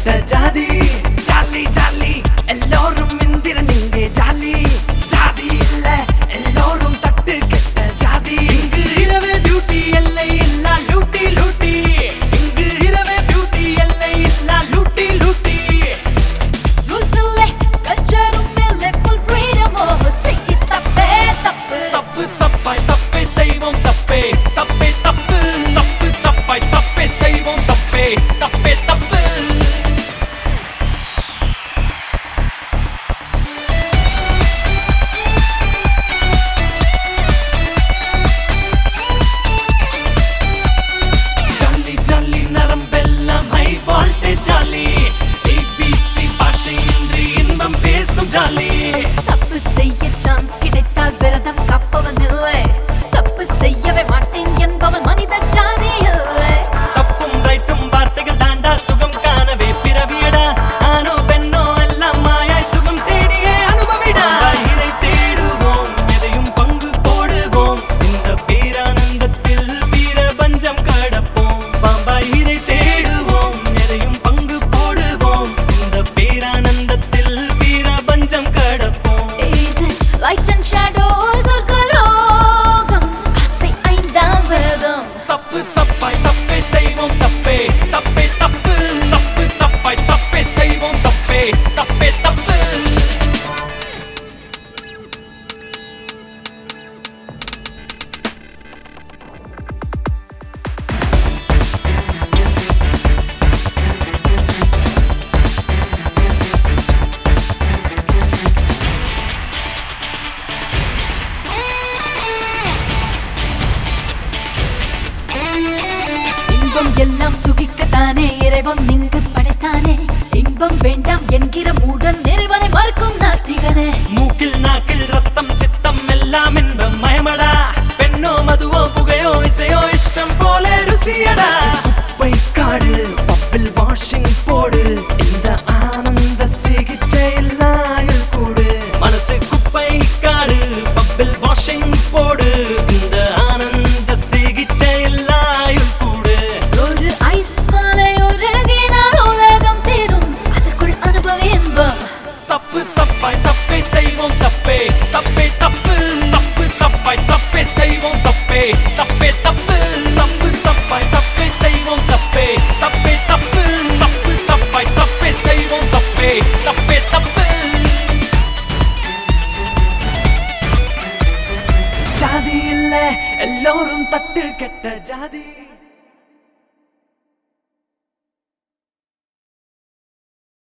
கெட்ட ஜாதி jolly jolly எல்லோரும் இந்திரன் இங்கே ஜாலி ஜாதி இல்ல எல்லோரும் தட்டு கெட்ட ஜாதி இங்கு இரவே டியூட்டி எல்லை இல்லா லூட்டி லூட்டி இங்கு இரவே பியூட்டி எல்லை இல்லா லூட்டி லூட்டி ரூல்ஸ் இல்லை கல்ச்சரும் இல்லை ஃபுல் ஃப்ரீடமோ செய்ய தப்பே தப்பு தப்பு தப்பாய் தப்பே செய்வோம் தப்பே தப்பே தப்பு தப்பு தப்பாய் தப்பே செய்வோம் தப்பே தப்பே தப்பு ஜாலி ஜாலி நரம்பெல்லாம் ஹை வால்டேஜ் ஜாலி ஏபிசி பாஷையின்றி இன்பம் பேசும் ஜாலி தப்பு செய்ய சான்ஸ் கிடைத்தால் விரதம் காப்பவன் இல்லை தப்பு செய்யவே மாட்டேன் என்பவன் மனித ஜாதி இல்லை தப்பும் ரைட்டும் வார்த்தைகள் தாண்டா சுகம் காணவே பிறவியடா ஆணோ பெண்ணோ எல்லாம் மாயாய் சுகம் தேடியே அனுபவிடா இதை தேடுவோம் எதையும் பங்கு போடுவோம் இந்த பேரானந்தத்தில் வீர பஞ்சம் கடப்போம் பாம்பாய் இதை தேடுவோம் எதையும் பங்கு போடுவோம் இந்த பேரானந்தத்தில் வீர பஞ்சம் கடப்போம் இது லைட் அண்ட் ஷேடோ சொர்க்கலோகம் ஆசை ஐந்தாம் வேதம் தப்பு தப்பாய் தப்பே செய்வோம் தப்பே தப்பே தப்பு தப்பு தப்பாய் தப்பே செய்வோம் தப்பே தப்பே தப்பு இன்பம் எல்லாம் சுகிக்கத்தானே இறைவன் இங்கு படைத்தானே இன்பம் வேண்டாம் என்கிற மூடன் இறைவனை மறுக்கும் நாத்திகனே மூக்கில் நாக்கில் ரத்தம் சித்தம் எல்லாம் இன்பம் மயமடா பெண்ணோ மதுவோ புகையோ இசையோ இஷ்டம் போல ருசியடா குப்பை காடு பப்பில் வாஷிங் போடு இந்த ஆனந்த சிகிச்சை இல்லாயில் கூடு மனசு குப்பை காடு பப்பில் வாஷிங் போடு இந்த ஆனந்த சிகிச்சை இல்லாயில் கூடு ஒரு ஐஸ் மலை உருகினால் உலகம் தீரும் அதற்குள் அனுபவ இன்பம் தப்பு தப்பாய் தப்பே செய்வோம் தப்பே தப்பே தப்பு தப்பு தப்பாய் தப்பே செய்வோம் தப்பே தப்பே தப்பு தப்பு தப்பாய் தப்பே செய்வோம் தப்பே தப்பே தப்பு தப்பு தப்பாய் தப்பே செய்வோம் தப்பே தப்பே தப்பு ஜாதி இல்ல எல்லோரும் தட்டு கெட்ட ஜாதி